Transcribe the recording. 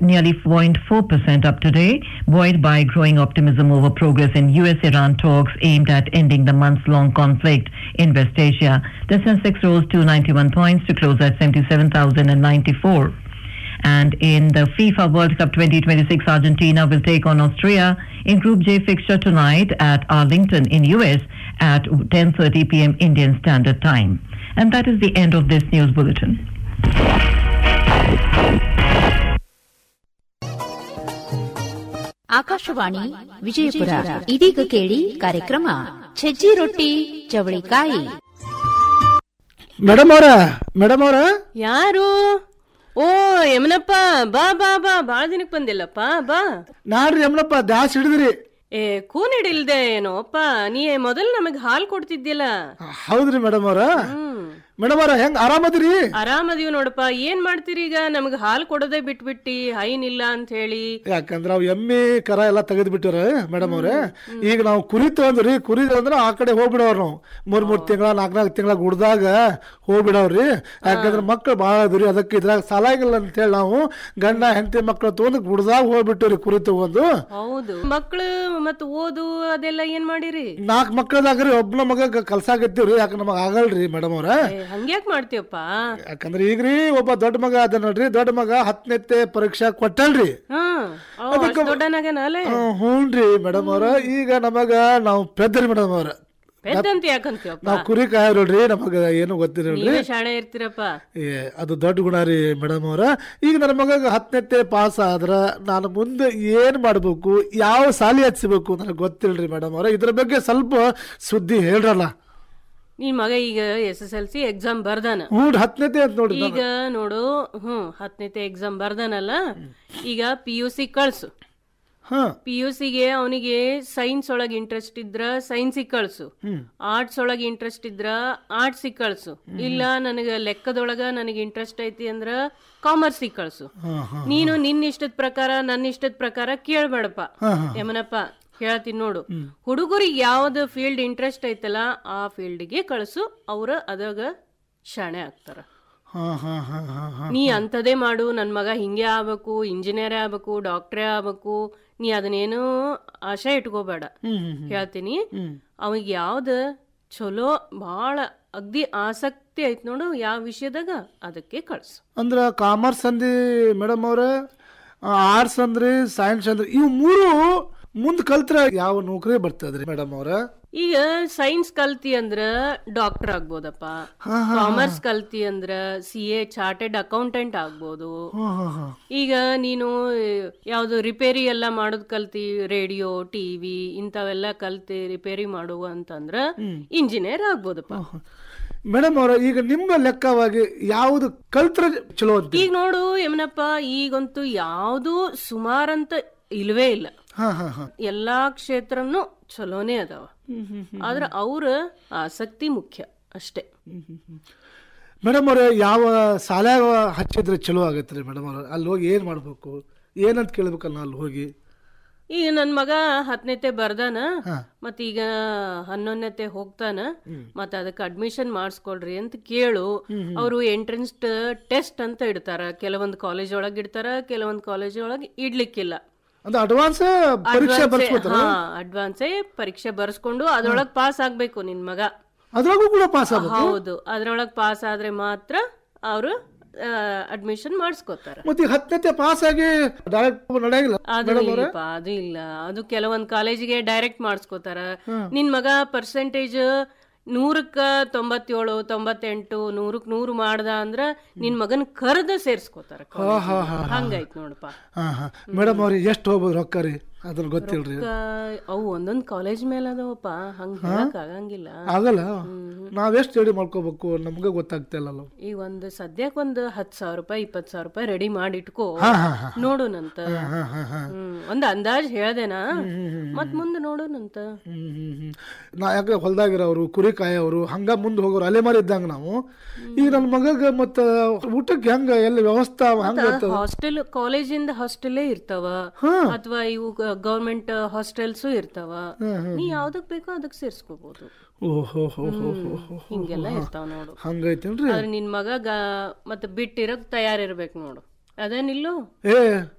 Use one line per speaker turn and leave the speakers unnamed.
nearly 0.4% up today, buoyed by growing optimism over progress in US-Iran talks aimed at ending the months-long conflict in West Asia. The Sensex rose to 91 points to close at 77,094. And in the FIFA World Cup 2026, Argentina will take on Austria in Group J fixture tonight at Arlington in US at 10:30 p.m. Indian Standard Time. And that is the end of this news bulletin.
Akashvani Vijayapura ಇದೀಗ ಕೇಳಿ ಕಾರ್ಯಕ್ರಮ ಸಜ್ಜಿ ರೊಟ್ಟಿ ಚವಳಿಕಾಯಿ
madam ಅವ್ರ madam ಅವ್ರ
ಯಾರು ಓ ಯಮನಪ್ಪ ಬಾ ಬಾ ಬಾ ಬಾಳ ದಿನಕ್ ಬಂದಿಲ್ಲಪ್ಪ ಬಾ
ನಾಡ್ರಿ ಯಮನಪ್ಪ ದಾಸ್ ಹಿಡಿದ್ರಿ
ಏ ಕೂನಿಡಿಲ್ದೆ ಏನೋಪ್ಪ ನೀ ಮೊದಲ್ ನಮಗ್ ಹಾಲ್ ಕೊಡ್ತಿದ್ದಿಲ್ಲ
ಹೌದ್ರಿ ಮೇಡಮ್ ಅವ್ರ
ಹ್ಮ್
ಮೇಡಮ್ ಅವ್ರ ಹೆಂಗ್ ಆರಾಮದ್ರಿ
ಆರಾಮದೀವ್ ನೋಡಪ್ಪ ಏನ್ ಮಾಡ್ತೀರಿ ಈಗ ನಮಗ್ ಹಾಲ್ ಕೊಡೋದೇ ಬಿಟ್ಬಿಟ್ಟಿ ಹೈನ್ ಇಲ್ಲ ಅಂತ ಹೇಳಿ
ಯಾಕಂದ್ರ ಅವ್ ಎಮ್ಮಿ ಕರ ಎಲ್ಲ ತೆಗೆದ್ ಬಿಟ್ಟಾರ ಮೇಡಮ್ ಅವ್ರೆ ಈಗ ನಾವು ಕುರಿ ತಗೊಂಡ್ರಿ ಕುರಿ ಅಂದ್ರ ಆ ಕಡೆ ಹೋಗ್ಬಿಡವ್ರ ನಾವು ಮೂರ್ ಮೂರ್ ತಿಂಗಳ ನಾಲ್ಕ್ ನಾಲ್ಕು ತಿಂಗಳ ಗುಡ್ದಾಗ ಹೋಗ್ಬಿಡವ್ರಿ ಯಾಕಂದ್ರ ಮಕ್ಳು ಭಾಳ ಅದ್ರಿ ಅದಕ್ಕೆ ಇದ್ರಾಗ ಸಾಲ ಆಗಿಲ್ಲ ಅಂತ ಹೇಳಿ ನಾವು ಗಂಡ ಹೆಂಡತಿ ಮಕ್ಳು ತಗೊಂಡು ಗುಡ್ದಾಗ ಹೋಗ್ಬಿಟ್ಟಿವ್ರಿ ಕುರಿ ತಗೊಂಡು
ಹೌದು ಮಕ್ಳು ಮತ್ ಓದು ಅದೆಲ್ಲ ಏನ್ ಮಾಡಿರಿ
ನಾಲ್ಕು ಮಕ್ಕಳದಾಗ್ರಿ ಒಬ್ನ ಮಗ ಕಲ್ಸಾಕತ್ತೀವ್ರಿ ಯಾಕೆ ನಮಗ್ ಆಗಲ್ರಿ ಮೇಡಮ್ ಅವ್ರ
ಏ, ಹಂಗ್ಯಾಕ್ ಮಾಡ್ತೀವಪ್ಪ
ಯಾಕಂದ್ರೆ ಈಗ್ರಿ ಒಬ್ಬ ದೊಡ್ಡ ಮಗ ಅದ ನೋಡ್ರಿ ದೊಡ್ಡ ಮಗ ಹತ್ತನೇತೆ ಪರೀಕ್ಷಾ ಕೊಟ್ಟಲ್ರಿ
ಹ್ಮ್ ಅವ ಅಷ್ಟ್ ದೊಡ್ಡನಾಗನ ಅಲ್ಲೇ
ಹ್ಮ್, ಹ್ಞೂನ್ರಿ ಮೇಡಮ್ ಅವ್ರ ಈಗ ನಮಗ ನಾವು ಪೆದ್ರಿ ಮೇಡಮ್ ಅವ್ರ
ಪೆದ್ದಂತ ಯಾಕಂತೀವಪ್ಪ
ನಾವ್ ಕುರಿ ಕಾಯೋಲ್ರಿ ನಮಗ ಏನು ಗೊತ್ತಿರಲ್ರಿ
ನೀವೇ ಶಾಣೆ ಇರ್ತೀರಪ್ಪ
ಏ ಅದು ದೊಡ್ಡ ಗುಣ ರೀ ಮೇಡಮ್ ಅವ್ರ ಈಗ ನನ್ನ ಮಗ ಹತ್ತನೇತೆ ಪಾಸ್ ಆದ್ರ ನಾನು ಮುಂದೆ ಏನ್ ಮಾಡ್ಬೇಕು ಯಾವ ಸಾಲಿ ಹಚ್ಬೇಕು ನನಗೆ ಗೊತ್ತಿಲ್ರಿ ಮೇಡಮ್ ಅವ್ರ ಇದ್ರ ಬಗ್ಗೆ ಸ್ವಲ್ಪ ಸುದ್ದಿ ಹೇಳ್ರಲ್ಲ
ನಿನ್ ಮಗ ಈಗ S S L C exam ಬರ್ದಾನ
ಹ್ಞೂ ಹತ್ತನೇತೆ ಅಂತ ನೋಡ್ರಿ
ಈಗ ನೋಡು ಹ್ಮ್ ಹತ್ತನೇತೆ ಎಕ್ಸಾಮ್ ಬರ್ದಾನಲ್ಲ ಈಗ ಪಿ ಯು ಸಿ ಕಳ್ಸು
ಹಾ
ಪಿ ಯು ಸಿಗೆ ಅವನಿಗೆ ಸೈನ್ಸ್ ಒಳಗ್ ಇಂಟ್ರೆಸ್ಟ್ ಇದ್ರ ಸೈನ್ಸಿಗೆ ಕಳ್ಸು ಆರ್ಟ್ಸ್ ಒಳಗ್ ಇಂಟ್ರೆಸ್ಟ್ ಇದ್ರ ಆರ್ಟ್ಸಿಗೆ ಕಳ್ಸು ಇಲ್ಲ ನನಗ ಲೆಕ್ಕದೊಳಗ ನನಗೆ ಇಂಟ್ರೆಸ್ಟ್ ಐತಿ ಅಂದ್ರ ಕಾಮರ್ಸಿಗೆ ಕಳ್ಸು
ಹಾ ಹಾ
ನೀನು ನಿನ್ನ ಇಷ್ಟದ ಪ್ರಕಾರ ನನ್ನ ಇಷ್ಟದ ಪ್ರಕಾರ ಕೇಳ್ಬೇಡಪ್ಪ ಯಮನಪ್ಪ ಹೇಳ್ತೀನಿ ನೋಡು ಹುಡುಗರಿಗೆ ಯಾವ್ದು ಫೀಲ್ಡ್ ಇಂಟ್ರೆಸ್ಟ್ ಐತಲ್ಲ ಆ ಫೀಲ್ಡ್ಗೆ ಕಳ್ಸು ಅವ್ರ ಅದಾಗ ಶಾಣೆ ಆಗ್ತಾರ
ಹಾ ಹಾ ಹಾ ಹಾ ಹಾ
ನೀ ಅಂಥದೇ ಮಾಡು ನನ್ನ ಮಗ ಹಿಂಗೆ ಆಗ್ಬೇಕು ಇಂಜಿನಿಯರೇ ಆಗ್ಬೇಕು ಡಾಕ್ಟ್ರೇ ಆಗ್ಬೇಕು ನೀ ಅದನ್ನೇನು ಆಶೆ ಇಟ್ಕೋಬೇಡ ಹೇಳ್ತೀನಿ ಅವಿಗೆ ಯಾವ್ದು ಚಲೋ ಭಾಳ ಅಗ್ದಿ ಆಸಕ್ತಿ ಐತ್ ನೋಡು ಯಾವ ವಿಷಯದಾಗ ಅದಕ್ಕೆ ಕಳ್ಸು
ಅಂದ್ರ ಕಾಮರ್ಸ್ ಅಂದಿ ಮೇಡಮ್ ಅವ್ರ ಆರ್ಟ್ಸ್ ಅಂದ್ರಿ ಸೈನ್ಸ್ ಅಂದ್ರಿ ಇವು ಮೂರು ಮುಂದ್ ಕಲ್ತ್ರ ಯಾವ ನೌಕರಿ ಬರ್ತದ್ರಿ ಮೇಡಮ್ ಅವ್ರ
ಈಗ ಸೈನ್ಸ್ ಕಲ್ತಿ ಅಂದ್ರ ಡಾಕ್ಟರ್ ಆಗ್ಬೋದಪ್ಪ ಕಾಮರ್ಸ್ ಕಲ್ತಿ ಅಂದ್ರ ಸಿ ಎ ಚಾರ್ಟೆಡ್ ಅಕೌಂಟೆಂಟ್ ಆಗ್ಬೋದು
ಹಾ ಹಾ ಹಾ
ಈಗ ನೀನು ಯಾವ್ದು ರಿಪೇರಿ ಎಲ್ಲ ಮಾಡೋದ್ ಕಲ್ತಿ ರೇಡಿಯೋ ಟಿವಿ ಇಂಥವೆಲ್ಲ ಕಲ್ತಿ ರಿಪೇರಿ ಮಾಡುವ ಅಂತಂದ್ರ ಇಂಜಿನಿಯರ್ ಆಗ್ಬೋದಪ್ಪ
ಮೇಡಮ್ ಅವ್ರ ಈಗ ನಿಮ್ಮ ಲೆಕ್ಕವಾಗಿ ಯಾವ್ದು ಕಲ್ತ್ರ ಚಲೋ ಅಂತ
ಈಗ ನೋಡು ಯಮನಪ್ಪ ಈಗಂತೂ ಯಾವ್ದು ಸುಮಾರಂತ ಇಲ್ವೇ ಇಲ್ಲ
ಹಾ ಹಾ ಹಾ
ಎಲ್ಲಾ ಕ್ಷೇತ್ರನು ಚಲೋನೇ ಅದಾವ ಆದ್ರ ಅವ್ರ ಆಸಕ್ತಿ ಮುಖ್ಯ ಅಷ್ಟೇ
ಮೇಡಮ್ ಅವ್ರ ಯಾವ ಶಾಲ್ಯಾಗ ಹಚ್ಚಿದ್ರೆ ಚಲೋ ಆಗತ್ರಿ ಮೇಡಮ್ ಅವ್ರ ಅಲ್ಲಿ ಹೋಗಿ ಏನ್ ಮಾಡ್ಬೇಕು ಏನಂತ ಕೇಳ್ಬೇಕಲ್ಲ ಅಲ್ಲಿ ಹೋಗಿ
ಈಗ ನನ್ ಮಗ ಹತ್ತನೇತೆ ಬರ್ದಾನ ಮತ್ತೀಗ ಹನ್ನೊಂದನೇತೆ ಹೋಗ್ತಾನ ಮತ್ತ ಅದಕ್ಕೆ ಅಡ್ಮಿಷನ್ ಮಾಡಿಸ್ಕೊಳ್ರಿ ಅಂತ ಕೇಳು ಅವರು ಎಂಟ್ರೆನ್ಸ್ ಟೆಸ್ಟ್ ಅಂತ ಇಡ್ತಾರ ಕೆಲವೊಂದ್ ಕಾಲೇಜ್ ಒಳಗ್ ಇಡ್ತಾರ ಕೆಲವೊಂದ್ ಕಾಲೇಜ್ ಒಳಗ್ ಇಡ್ಲಿಕ್ಕಿಲ್ಲ
ಅಂದ್ರೆ ಅಡ್ವಾನ್ಸ್ ಪರೀಕ್ಷೆ ಬರ್ಸ್ಕೊತಾರ
ಹಾ ಅಡ್ವಾನ್ಸೇ ಪರೀಕ್ಷೆ ಬರ್ಸ್ಕೊಂಡು ಅದ್ರೊಳಗ್ ಪಾಸ್ ಆಗ್ಬೇಕು ನಿನ್ ಮಗ
ಅದ್ರಾಗೂ ಕೂಡ ಪಾಸ್ ಆಗ್ಬೇಕು
ಹೌದು ಅದ್ರೊಳಗ್ ಪಾಸ್ ಆದ್ರೆ ಮಾತ್ರ ಅವರು ಅಡ್ಮಿಷನ್ ಮಾಡಿಸ್ಕೋತಾರ
ಮತ್ತೆ ಈಗ ಹತ್ತನೇತೆ ಪಾಸ್ ಆಗಿ ಡೈರೆಕ್ಟ್ ನಡೆಯಂಗಿಲ್ಲ
ಅದು ಇಲ್ಲಪ್ಪ ಅದು ಇಲ್ಲ ಅದು ಕೆಲವೊಂದ್ ಕಾಲೇಜಿಗೆ ಡೈರೆಕ್ಟ್ ಮಾಡಿಸ್ಕೋತಾರ ನಿನ್ ಮಗ ಪರ್ಸೆಂಟೇಜ್ ನೂರಕ್ಕ ತೊಂಬತ್ತೇಳು ತೊಂಬತ್ತೆಂಟು ನೂರಕ್ ನೂರು ಮಾಡ್ದ ಅಂದ್ರ ನಿನ್ ಮಗನ್ ಕರ್ದ ಸೇರ್ಸ್ಕೋತಾರ ಹಂಗಾಯ್ತು ನೋಡಪ್ಪ
ಹಾ ಹಾ ಮೇಡಮ್ ಅವ್ರಿಗೆ ಎಷ್ಟು ಹೋಗ್ಬೋದು ರೊಕ್ಕ ರೀ ಅದ್ರ ಗೊತ್ತಿಲ್ರಿ
ಕ- ಅವು ಒಂದೊಂದ್ ಕಾಲೇಜ್ ಮೇಲೆ ಅದಾವಪ್ಪ ಹಂಗ ಹೇಳಕ್ ಆಗಂಗಿಲ್ಲ
ಆಗಲ್ಲ ನಾವೆಷ್ಟು ರೆಡಿ ಮಾಡ್ಕೋಬೇಕು ನಮ್ಗೆ ಗೊತ್ತಾಗ್ತಿಲ್ಲ
ಈಗ ಒಂದ್ ಸದ್ಯಕ್ ಒಂದ್ ಹತ್ ಸಾವಿರ ರೂಪಾಯಿ ಇಪ್ಪತ್ ಸಾವಿರ ರೂಪಾಯಿ ರೆಡಿ ಮಾಡಿ ಇಟ್ಕೋ ನೋಡುನಂತ ಹ್ಮ್ ಒಂದ್ ಅಂದಾಜ್ ಹೇಳ್ದೇನಾ ಮತ್ ಮುಂದೆ ನೋಡುನಂತ
ಹ್ಮ್ ಹ್ಮ್ ಹ್ಮ್ ನಾ ಯಾಕೆ ಹೊಲ್ದಾಗಿರೋರು ಕುರಿ ಕಾಯೋರು ಹಂಗ ಮುಂದೆ ಹೋಗೋರು ಅಲೆಮಾರಿ ಇದ್ದಂಗ ನಾವು ಈಗ ನನ್ನ ಮಗಗ ಮತ್ತ ಊಟಕ್ಕೆ ಹೆಂಗ ಎಲ್ಲಿ ವ್ಯವಸ್ಥೆ ಹಂಗ
ಹಾಸ್ಟೆಲ್ ಕಾಲೇಜಿಂದ ಹಾಸ್ಟೆಲ್ಲೇ ಇರ್ತಾವ ಅಥವಾ ಇವು ಗವರ್ಮೆಂಟ್ ಹಾಸ್ಟೆಲ್ಸು ಇರ್ತಾವ ನೀ ಯಾವ್ದಕ್ ಬೇಕೋ ಅದಕ್ ಸೇರ್ಸ್ಕೋಬಹುದು
ಓಹೋ ಹೋ ಹೋ ಹೋ ಹೋ
ಹಿಂಗೆಲ್ಲ ಇರ್ತಾವ ನೋಡು
ಹಂಗೈತೇನ್ರಿ
ಆದ್ರೆ ನಿನ್ ಮಗ ಗ- ಮತ್ತ ಬಿಟ್ಟಿರಕ್ ತಯಾರಿರ್ಬೇಕು ನೋಡು ಅದೇನಿಲ್ಲೋ
ಏ